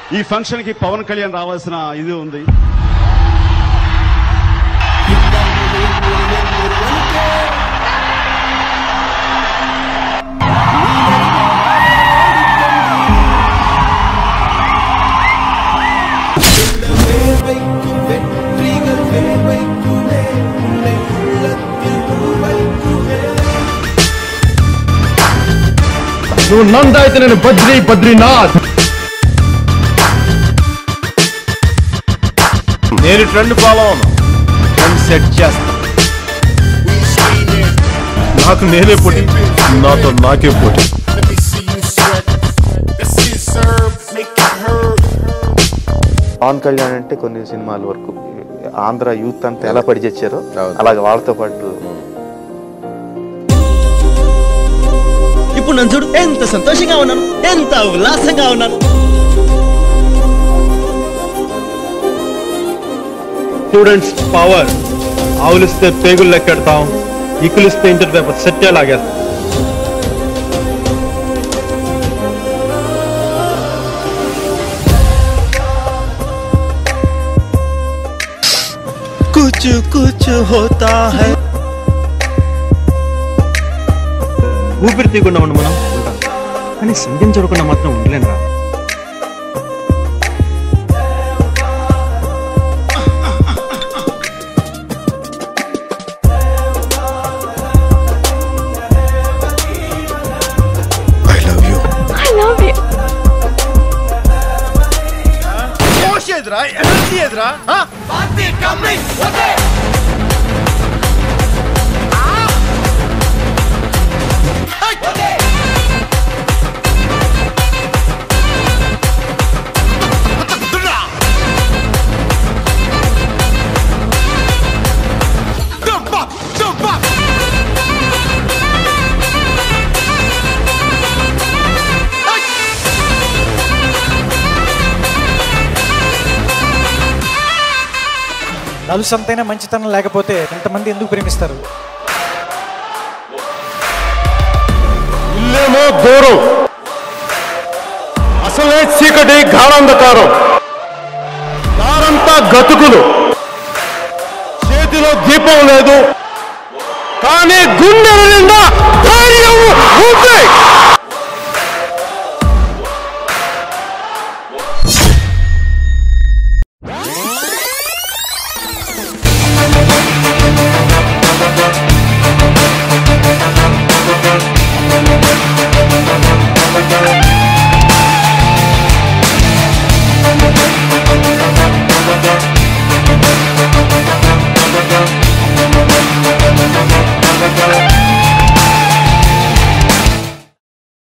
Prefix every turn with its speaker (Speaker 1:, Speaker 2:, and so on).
Speaker 1: ఈ ఫంక్షన్ కి పవన్ కళ్యాణ్ రావాల్సిన ఇది ఉంది
Speaker 2: வேர்வைக்கும் வெற்றிகள் வேர்வைக்குமே உன்னை உள்ளத்தில் உருவைக்குமே
Speaker 3: నువ్వు నంద అయితే నేను బద్రి బద్రీనాథ్ నేను ట్రెండ్ ఫాలో అవును ట్రెండ్ సెట్ చేస్తా నాకు నేనే పోటీ నాతో నాకే పోటీ
Speaker 4: Let me see you sweat. Let's see you serve. Make it heard.
Speaker 5: Pawan Kalyan అంటే కొన్ని సినిమాల వరకు ఆంధ్ర యూత్ అంతా ఎలా పడి చచ్చారో అలాగే వాళ్ళతో పాటు
Speaker 6: ఇప్పుడు నన్ను చూడు ఎంత సంతోషంగా ఉన్నాను ఎంత ఉల్లాసంగా ఉన్నాను
Speaker 3: స్టూడెంట్స్ పవర్ ఆవులిస్తే పేగులు లెక్కెడతాం ఈకులిస్తే ఇంటర్ పేపర్ సెట్టే లాగేస్తాం
Speaker 6: కుచ్ కుచ్ హోతా హై
Speaker 3: ఊపిరి తీయకుండా ఉండి మనం ఉంటాం కానీ సంధ్యం చూడకుండా మాత్రం ఉండలేను రా
Speaker 4: I love you.
Speaker 7: I love you.
Speaker 4: Dump up, dump up.
Speaker 8: నలుసంతైన మంచితనం లేకపోతే ఎంతమంది ఎందుకు ప్రేమిస్తారు
Speaker 3: ఇల్లేమో దూరం అసలే చీకటి గాఢంధకారం దారంతా గతుకులు చేతిలో దీపం లేదు కానీ గుండెల నిండా ధైర్యం ఉంది